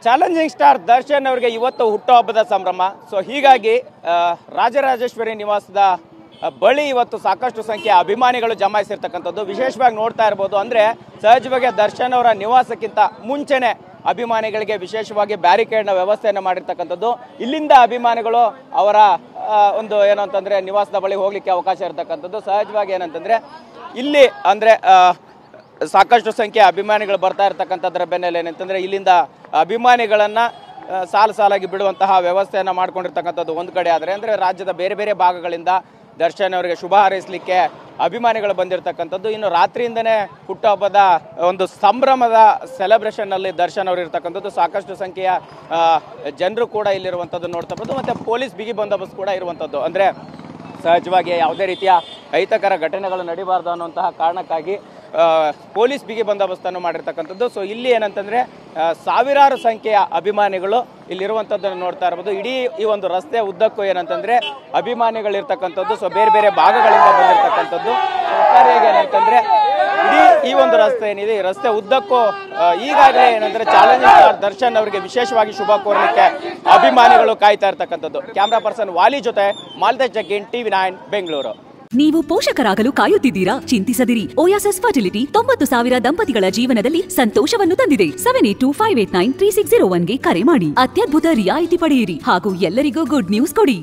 challenging star Darshan ಅವರಿಗೆ ಇವತ್ತು ಹುಟ್ಟುಹಬ್ಬದ ಸಂಭ್ರಮ ಸೊ ಹೀಗಾಗಿ ಆ, ರಾಜರಾಜೇಶ್ವರಿ ನಿವಾಸದ ಆ, ಬಳಿ ಇವತ್ತು ಸಾಕಷ್ಟು ಸಂಖ್ಯೆಯ ಅಭಿಮಾನಿಗಳು ಜಮಾಯಿಸಿರ್ತಕ್ಕಂಥದ್ದು ವಿಶೇಷವಾಗಿ ನೋಡ್ತಾ ಇರ್ಬೋದು ಅಂದ್ರೆ ಸಹಜವಾಗಿ ದರ್ಶನ್ ಅವರ ನಿವಾಸಕ್ಕಿಂತ ಮುಂಚೆನೆ ಅಭಿಮಾನಿಗಳಿಗೆ ವಿಶೇಷವಾಗಿ ಬ್ಯಾರಿಕೇಡ್ನ ವ್ಯವಸ್ಥೆಯನ್ನು ಮಾಡಿರ್ತಕ್ಕಂಥದ್ದು ಇಲ್ಲಿಂದ ಅಭಿಮಾನಿಗಳು ಅವರ ಆ, ಒಂದು ಏನು ಅಂತಂದ್ರೆ ನಿವಾಸದ ಬಳಿ ಹೋಗ್ಲಿಕ್ಕೆ ಅವಕಾಶ ಇರತಕ್ಕಂಥದ್ದು ಸಹಜವಾಗಿ ಏನಂತಂದ್ರೆ ಇಲ್ಲಿ ಅಂದ್ರೆ ಆ, ಸಾಕಷ್ಟು ಸಂಖ್ಯೆಯ ಅಭಿಮಾನಿಗಳು ಬರ್ತಾ ಇರ್ತಕ್ಕಂಥದ್ರ ಬೆನ್ನೆಲೆ ಏನಂತಂದ್ರೆ ಇಲ್ಲಿಂದ ಅಭಿಮಾನಿಗಳನ್ನ ಆ, ಸಾಲು ಸಾಲಾಗಿ ಬಿಡುವಂತಹ ವ್ಯವಸ್ಥೆಯನ್ನ ಮಾಡ್ಕೊಂಡಿರ್ತಕ್ಕಂಥದ್ದು ಒಂದು ಕಡೆ ಆದರೆ ಅಂದ್ರೆ ರಾಜ್ಯದ ಬೇರೆ ಬೇರೆ ಭಾಗಗಳಿಂದ ದರ್ಶನ್ ಅವರಿಗೆ ಶುಭ ಹಾರೈಸಲಿಕ್ಕೆ ಅಭಿಮಾನಿಗಳು ಬಂದಿರತಕ್ಕಂಥದ್ದು ಇನ್ನು ರಾತ್ರಿಯಿಂದನೇ ಹುಟ್ಟುಹಬ್ಬದ ಒಂದು ಸಂಭ್ರಮದ ಸೆಲೆಬ್ರೇಷನ್ ಅಲ್ಲಿ ದರ್ಶನ್ ಅವರು ಇರ್ತಕ್ಕಂಥದ್ದು ಸಾಕಷ್ಟು ಸಂಖ್ಯೆಯ ಜನರು ಕೂಡ ಇಲ್ಲಿರುವಂಥದ್ದು ನೋಡ್ತಾ ಇರ್ಬೋದು ಮತ್ತೆ ಪೊಲೀಸ್ ಬಿಗಿ ಬಂದೋಬಸ್ತ್ ಕೂಡ ಇರುವಂಥದ್ದು ಅಂದ್ರೆ ಸಹಜವಾಗಿ ಯಾವುದೇ ರೀತಿಯ ಅಹಿತಕರ ಘಟನೆಗಳು ನಡಿಬಾರ್ದು ಅನ್ನುವಂತಹ ಕಾರಣಕ್ಕಾಗಿ ಆ, ಪೊಲೀಸ್ ಬಿಗಿ ಬಂದೋಬಸ್ತನ್ನು ಮಾಡಿರ್ತಕ್ಕಂಥದ್ದು ಸೊ ಇಲ್ಲಿ ಏನಂತಂದ್ರೆ ಆ, ಸಾವಿರಾರು ಸಂಖ್ಯೆಯ ಅಭಿಮಾನಿಗಳು ಇಲ್ಲಿರುವಂಥದ್ದನ್ನು ನೋಡ್ತಾ ಇರ್ಬೋದು ಇಡೀ ಈ ಒಂದು ರಸ್ತೆ ಉದ್ದಕ್ಕೂ ಏನಂತಂದ್ರೆ ಅಭಿಮಾನಿಗಳಿರ್ತಕ್ಕಂಥದ್ದು ಸೊ ಬೇರೆ ಬೇರೆ ಭಾಗಗಳಿಂದ ಬಂದಿರತಕ್ಕಂಥದ್ದು ಒಟ್ಟಾರೆಯಾಗಿ ಏನಂತಂದ್ರೆ ಇಡೀ ಈ ಒಂದು ರಸ್ತೆ ಏನಿದೆ ಈ ರಸ್ತೆ ಉದ್ದಕ್ಕೂ ಆ, ಈಗಾಗಲೇ ಏನಂದ್ರೆ ಚಾಲೆಂಜಿಂಗ್ ಸ್ಟಾರ್ ದರ್ಶನ್ ಅವರಿಗೆ ವಿಶೇಷವಾಗಿ ಶುಭ ಕೋರಲಿಕ್ಕೆ ಅಭಿಮಾನಿಗಳು ಕಾಯ್ತಾ ಇರ್ತಕ್ಕಂಥದ್ದು ಕ್ಯಾಮ್ರಾ ಪರ್ಸನ್ ವಾಲಿ ಜೊತೆ ಮಾಲ್ತೇಶ್ ಜಗ್ಗಿನ್ ಟಿವಿ ನೈನ್ ಬೆಂಗಳೂರು ನೀವು ಪೋಷಕರಾಗಲು ಕಾಯುತ್ತಿದ್ದೀರಾ ಚಿಂತಿಸದಿರಿ ಓಯಾಸಸ್ ಫರ್ಟಿಲಿಟಿ ತೊಂಬತ್ತು ಸಾವಿರ ದಂಪತಿಗಳ ಜೀವನದಲ್ಲಿ ಸಂತೋಷವನ್ನು ತಂದಿದೆ seven eight two five eight nine three six zero ಒನ್ಗೆ ಕರೆ ಮಾಡಿ ಅತ್ಯದ್ಭುತ ರಿಯಾಯಿತಿ ಪಡೆಯಿರಿ ಹಾಗೂ ಎಲ್ಲರಿಗೂ ಗುಡ್ ನ್ಯೂಸ್ ಕೊಡಿ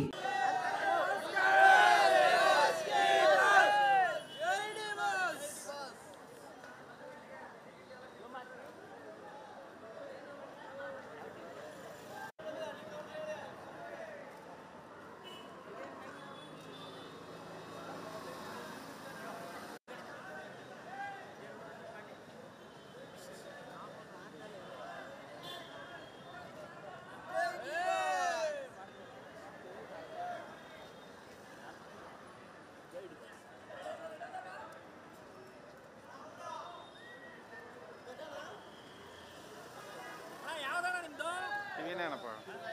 ನೀನೇನಪ್ಪ